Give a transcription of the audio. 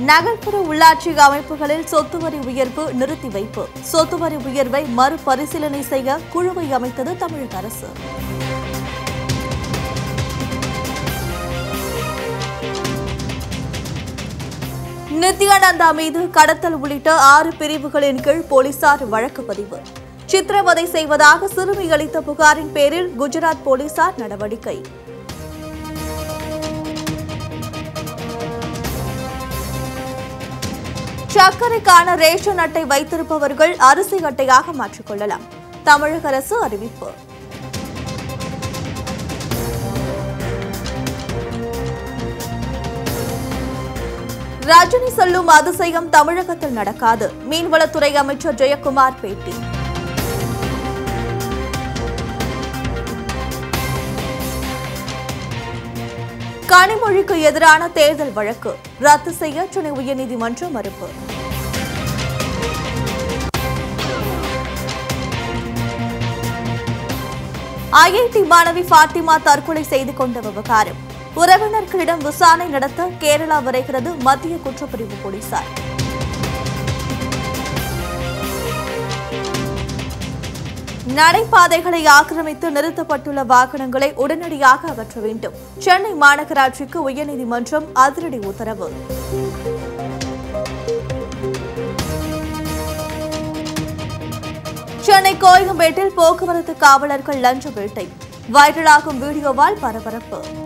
நகர்ப்புற உள்ளாட்சி அமைப்புகளில் சொத்து வரி உயர்வு நிறுத்தி வைப்பு சொத்து வரி உயர்வை மறுபரிசீலனை செய்ய குழுவை அமைத்தது தமிழக அரசு நித்யானந்தா மீது கடத்தல் உள்ளிட்ட ஆறு பிரிவுகளின் கீழ் போலீசார் வழக்கு பதிவு சித்திரவதை செய்வதாக சிறுமி அளித்த புகாரின் பேரில் குஜராத் போலீசார் நடவடிக்கை சர்க்கரைக்கான ரேஷன் அட்டை வைத்திருப்பவர்கள் அரிசி அட்டையாக மாற்றிக்கொள்ளலாம் தமிழக அரசு அறிவிப்பு ரஜினி சொல்லும் அதிசயம் தமிழகத்தில் நடக்காது மீன்வளத்துறை அமைச்சர் ஜெயக்குமார் பேட்டி கனிமொழிக்கு எதிரான தேர்தல் வழக்கு ரத்து செய்ய சென்னை உயர்நீதிமன்றம் மறுப்பு ஐஐடி மாணவி ஃபாத்திமா தற்கொலை செய்து கொண்ட விவகாரம் உறவினர்களிடம் விசாரணை நடத்த கேரளா விரைகிறது மத்திய குற்றப்பிரிவு போலீசார் நடைபாதைகளை ஆக்கிரமித்து நிறுத்தப்பட்டுள்ள வாகனங்களை உடனடியாக அகற்ற வேண்டும் சென்னை மாநகராட்சிக்கு உயர்நீதிமன்றம் அதிரடி உத்தரவு சென்னை கோயம்பேட்டில் போக்குவரத்து காவலர்கள் லஞ்ச வேட்டை வைரலாகும் வீடியோவால் பரபரப்பு